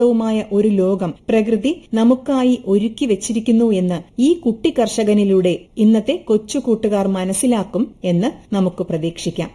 വുമായ ഒരു ലോകം പ്രകൃതി നമുക്കായി ഒരുക്കി വെച്ചിരിക്കുന്നു എന്ന് ഈ കുട്ടി കർഷകനിലൂടെ ഇന്നത്തെ കൊച്ചു കൂട്ടുകാർ മനസ്സിലാക്കും എന്ന് നമുക്ക് പ്രതീക്ഷിക്കാം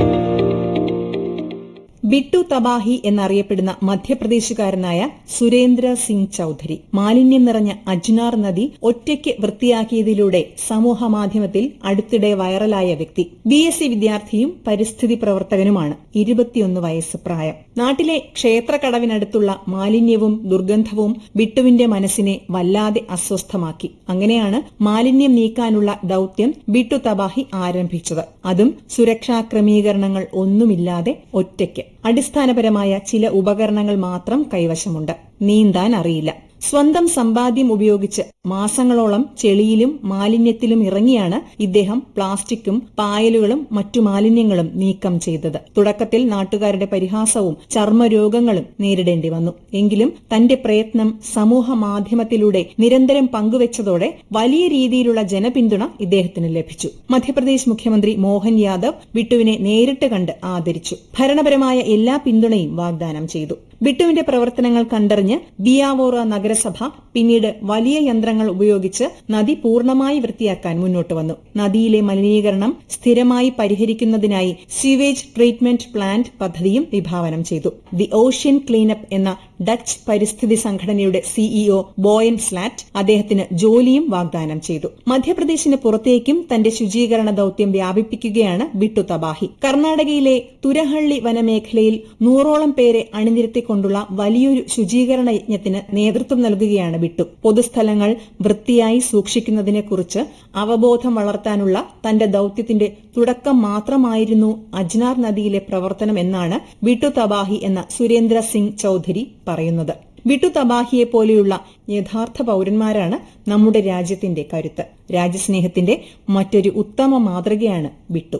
ബിട്ടു തബാഹി എന്നറിയപ്പെടുന്ന മധ്യപ്രദേശുകാരനായ സുരേന്ദ്ര സിംഗ് ചൌധരി മാലിന്യം നിറഞ്ഞ അജ്നാർ നദി ഒറ്റയ്ക്ക് വൃത്തിയാക്കിയതിലൂടെ സമൂഹ മാധ്യമത്തിൽ അടുത്തിടെ വൈറലായ വ്യക്തി ബി എസ് സി വിദ്യാർത്ഥിയും പരിസ്ഥിതി പ്രവർത്തകനുമാണ് ഇരുപത്തിയൊന്ന് വയസ്സ് പ്രായം നാട്ടിലെ ക്ഷേത്രക്കടവിനടുത്തുള്ള മാലിന്യവും ദുർഗന്ധവും ബിട്ടുവിന്റെ മനസ്സിനെ വല്ലാതെ അസ്വസ്ഥമാക്കി അങ്ങനെയാണ് മാലിന്യം നീക്കാനുള്ള ദൌത്യം ബിട്ടു തബാഹി ആരംഭിച്ചത് അതും സുരക്ഷാ ക്രമീകരണങ്ങൾ ഒന്നുമില്ലാതെ ഒറ്റയ്ക്ക് അടിസ്ഥാനപരമായ ചില ഉപകരണങ്ങൾ മാത്രം കൈവശമുണ്ട് നീന്താൻ അറിയില്ല സ്വന്തം സമ്പാദ്യം ഉപയോഗിച്ച് മാസങ്ങളോളം ചെളിയിലും മാലിന്യത്തിലും ഇറങ്ങിയാണ് ഇദ്ദേഹം പ്ലാസ്റ്റിക്കും പായലുകളും മറ്റു മാലിന്യങ്ങളും നീക്കം ചെയ്തത് തുടക്കത്തിൽ നാട്ടുകാരുടെ പരിഹാസവും ചർമ്മരോഗങ്ങളും നേരിടേണ്ടി വന്നു എങ്കിലും തന്റെ പ്രയത്നം സമൂഹ മാധ്യമത്തിലൂടെ നിരന്തരം പങ്കുവച്ചതോടെ വലിയ രീതിയിലുള്ള ജനപിന്തുണ ഇദ്ദേഹത്തിന് ലഭിച്ചു മധ്യപ്രദേശ് മുഖ്യമന്ത്രി മോഹൻ യാദവ് ബിട്ടുവിനെ നേരിട്ട് കണ്ട് ആദരിച്ചു ഭരണപരമായ എല്ലാ പിന്തുണയും വാഗ്ദാനം ചെയ്തു ബിട്ടുവിന്റെ പ്രവർത്തനങ്ങൾ കണ്ടറിഞ്ഞ് ബിയാവോറ നഗരസഭ പിന്നീട് വലിയ യന്ത്രങ്ങൾ ഉപയോഗിച്ച് നദി പൂർണ്ണമായി വൃത്തിയാക്കാൻ മുന്നോട്ട് വന്നു നദിയിലെ മലിനീകരണം സ്ഥിരമായി പരിഹരിക്കുന്നതിനായി സ്വീവേജ് ട്രീറ്റ്മെന്റ് പ്ലാന്റ് പദ്ധതിയും വിഭാവനം ചെയ്തു ദി ഓഷ്യൻ ക്ലീനപ്പ് എന്ന ഡച്ച് പരിസ്ഥിതി സംഘടനയുടെ സിഇഒ ബോയൻ സ്ലാറ്റ് അദ്ദേഹത്തിന് ജോലിയും വാഗ്ദാനം ചെയ്തു മധ്യപ്രദേശിന് പുറത്തേക്കും തന്റെ ശുചീകരണ ദൌത്യം വ്യാപിപ്പിക്കുകയാണ് ബിട്ടു തബാഹി കർണാടകയിലെ തുരഹള്ളി വനമേഖലയിൽ നൂറോളം പേരെ അണിനിരത്തിക്കൊണ്ടുള്ള വലിയൊരു ശുചീകരണ യജ്ഞത്തിന് നേതൃത്വം നൽകുകയാണ് ബിട്ടു പൊതുസ്ഥലങ്ങൾ വൃത്തിയായി സൂക്ഷിക്കുന്നതിനെക്കുറിച്ച് അവബോധം വളർത്താനുള്ള തന്റെ ദൌത്യത്തിന്റെ തുടക്കം മാത്രമായിരുന്നു അജ്നാർ നദിയിലെ പ്രവർത്തനം എന്നാണ് ബിട്ടു തബാഹി എന്ന സുരേന്ദ്ര സിംഗ് ചൌധരി പറയുന്നത് ബിട്ടു തബാഹിയെ പോലെയുള്ള യഥാർത്ഥ പൌരന്മാരാണ് നമ്മുടെ രാജ്യത്തിന്റെ കരുത്ത് രാജ്യസ്നേഹത്തിന്റെ മറ്റൊരു ഉത്തമ മാതൃകയാണ് ബിട്ടു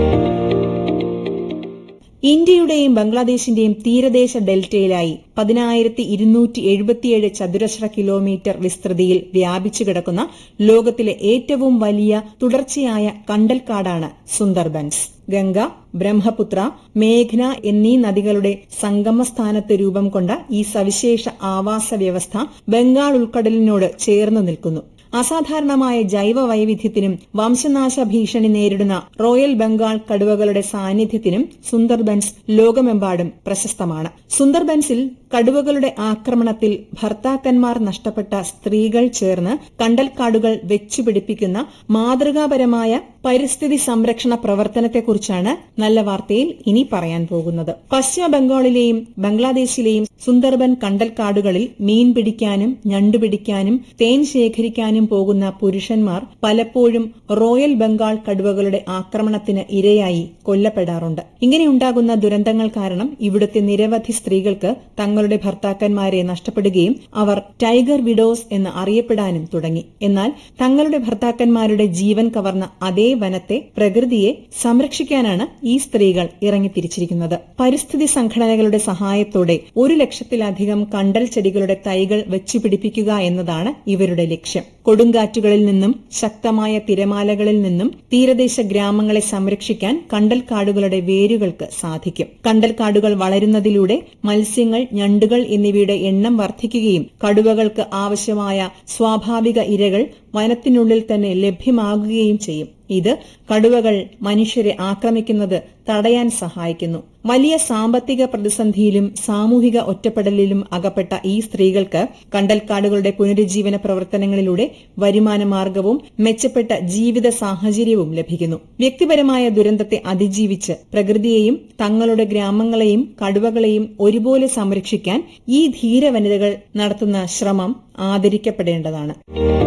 ഇന്ത്യയുടെയും ബംഗ്ലാദേശിന്റെയും തീരദേശ ഡെൽറ്റയിലായി പതിനായിരത്തി ഇരുന്നൂറ്റി എഴുപത്തിയേഴ് ചതുരശ്ര കിലോമീറ്റർ വിസ്തൃതിയിൽ വ്യാപിച്ചു കിടക്കുന്ന ലോകത്തിലെ ഏറ്റവും വലിയ തുടർച്ചയായ കണ്ടൽക്കാടാണ് സുന്ദർബൻസ് ഗംഗ ബ്രഹ്മപുത്ര മേഘ്ന എന്നീ നദികളുടെ സംഗമസ്ഥാനത്ത് രൂപം കൊണ്ട ഈ സവിശേഷ ആവാസ വ്യവസ്ഥ ബംഗാൾ ഉൾക്കടലിനോട് ചേർന്ന് നിൽക്കുന്നു അസാധാരണമായ ജൈവ വൈവിധ്യത്തിനും വംശനാശ ഭീഷണി നേരിടുന്ന റോയൽ ബംഗാൾ കടുവകളുടെ സാന്നിധ്യത്തിനും സുന്ദർബൻസ് ലോകമെമ്പാടും പ്രശസ്തമാണ് സുന്ദർബൻസിൽ കടുവകളുടെ ആക്രമണത്തിൽ ഭർത്താക്കന്മാർ നഷ്ടപ്പെട്ട സ്ത്രീകൾ ചേർന്ന് കണ്ടൽക്കാടുകൾ വെച്ചുപിടിപ്പിക്കുന്ന മാതൃകാപരമായ പരിസ്ഥിതി സംരക്ഷണ പ്രവർത്തനത്തെക്കുറിച്ചാണ് നല്ല വാർത്തയിൽ ഇനി പറയാൻ പോകുന്നത് പശ്ചിമ ബംഗാളിലെയും ബംഗ്ലാദേശിലെയും സുന്ദർബൻ കണ്ടൽക്കാടുകളിൽ മീൻ പിടിക്കാനും ഞണ്ടുപിടിക്കാനും തേൻ ശേഖരിക്കാനും പോകുന്ന പുരുഷന്മാർ പലപ്പോഴും റോയൽ ബംഗാൾ കടുവകളുടെ ആക്രമണത്തിന് ഇരയായി കൊല്ലപ്പെടാറുണ്ട് ഇങ്ങനെയുണ്ടാകുന്ന ദുരന്തങ്ങൾ കാരണം ഇവിടുത്തെ നിരവധി സ്ത്രീകൾക്ക് തങ്ങളുടെ ഭർത്താക്കന്മാരെ നഷ്ടപ്പെടുകയും അവർ ടൈഗർ വിഡോസ് എന്ന് അറിയപ്പെടാനും തുടങ്ങി എന്നാൽ തങ്ങളുടെ ഭർത്താക്കന്മാരുടെ ജീവൻ കവർന്ന അതേ വനത്തെ പ്രകൃതിയെ സംരക്ഷിക്കാനാണ് ഈ സ്ത്രീകൾ ഇറങ്ങിത്തിരിച്ചിരിക്കുന്നത് പരിസ്ഥിതി സംഘടനകളുടെ സഹായത്തോടെ ഒരു ലക്ഷത്തിലധികം കണ്ടൽ ചെടികളുടെ തൈകൾ വെച്ചുപിടിപ്പിക്കുക എന്നതാണ് ഇവരുടെ ലക്ഷ്യം കൊടുങ്കാറ്റുകളിൽ നിന്നും ശക്തമായ തിരമാലകളിൽ നിന്നും തീരദേശ ഗ്രാമങ്ങളെ സംരക്ഷിക്കാൻ കണ്ടൽക്കാടുകളുടെ വേരുകൾക്ക് സാധിക്കും കണ്ടൽക്കാടുകൾ വളരുന്നതിലൂടെ മത്സ്യങ്ങൾ ഞണ്ടുകൾ എന്നിവയുടെ എണ്ണം വർദ്ധിക്കുകയും കടുവകൾക്ക് ആവശ്യമായ സ്വാഭാവിക ഇരകൾ വനത്തിനുള്ളിൽ തന്നെ ലഭ്യമാകുകയും ചെയ്യും ഇത് കടുവകൾ മനുഷ്യരെ ആക്രമിക്കുന്നത് തടയാൻ സഹായിക്കുന്നു വലിയ സാമ്പത്തിക പ്രതിസന്ധിയിലും സാമൂഹിക ഒറ്റപ്പെടലിലും അകപ്പെട്ട ഈ സ്ത്രീകൾക്ക് കണ്ടൽക്കാടുകളുടെ പുനരുജ്ജീവന പ്രവർത്തനങ്ങളിലൂടെ വരുമാന മാർഗവും മെച്ചപ്പെട്ട ജീവിത സാഹചര്യവും ലഭിക്കുന്നു വ്യക്തിപരമായ ദുരന്തത്തെ അതിജീവിച്ച് പ്രകൃതിയെയും തങ്ങളുടെ ഗ്രാമങ്ങളെയും കടുവകളെയും ഒരുപോലെ സംരക്ഷിക്കാൻ ഈ ധീര വനിതകൾ നടത്തുന്ന ശ്രമം ആദരിക്കപ്പെടേണ്ടതാണ്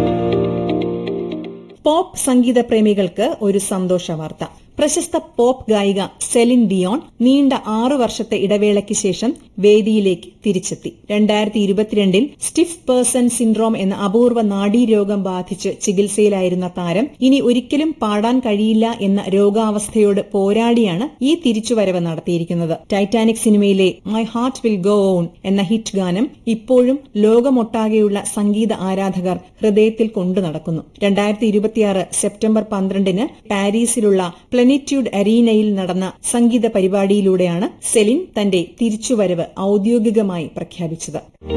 പോപ്പ് സംഗീത പ്രേമികൾക്ക് ഒരു സന്തോഷ വാർത്ത പ്രശസ്ത പോപ്പ് ഗായിക സെലിൻ ഡിയോൺ നീണ്ട ആറു വർഷത്തെ ഇടവേളയ്ക്ക് ശേഷം വേദിയിലേക്ക് തിരിച്ചെത്തി രണ്ടായിരത്തി ഇരുപത്തിരണ്ടിൽ സ്റ്റിഫ് പേഴ്സൺ സിൻഡ്രോം എന്ന അപൂർവ നാഡീരോഗം ബാധിച്ച് ചികിത്സയിലായിരുന്ന താരം ഇനി ഒരിക്കലും പാടാൻ കഴിയില്ല എന്ന രോഗാവസ്ഥയോട് പോരാടിയാണ് ഈ തിരിച്ചുവരവ് നടത്തിയിരിക്കുന്നത് ടൈറ്റാനിക് സിനിമയിലെ my heart will go on എന്ന ഹിറ്റ് ഗാനം ഇപ്പോഴും ലോകമൊട്ടാകെയുള്ള സംഗീത ആരാധകർ ഹൃദയത്തിൽ കൊണ്ടു നടക്കുന്നു രണ്ടായിരത്തി ഇരുപത്തിയാറ് സെപ്റ്റംബർ പന്ത്രണ്ടിന് പാരീസിലുള്ള പ്ലൻ പ്ലെനിറ്റ്യൂഡ് അരീനയിൽ നടന്ന സംഗീത പരിപാടിയിലൂടെയാണ് സെലിൻ തന്റെ തിരിച്ചുവരവ് ഔദ്യോഗികമായി പ്രഖ്യാപിച്ചത്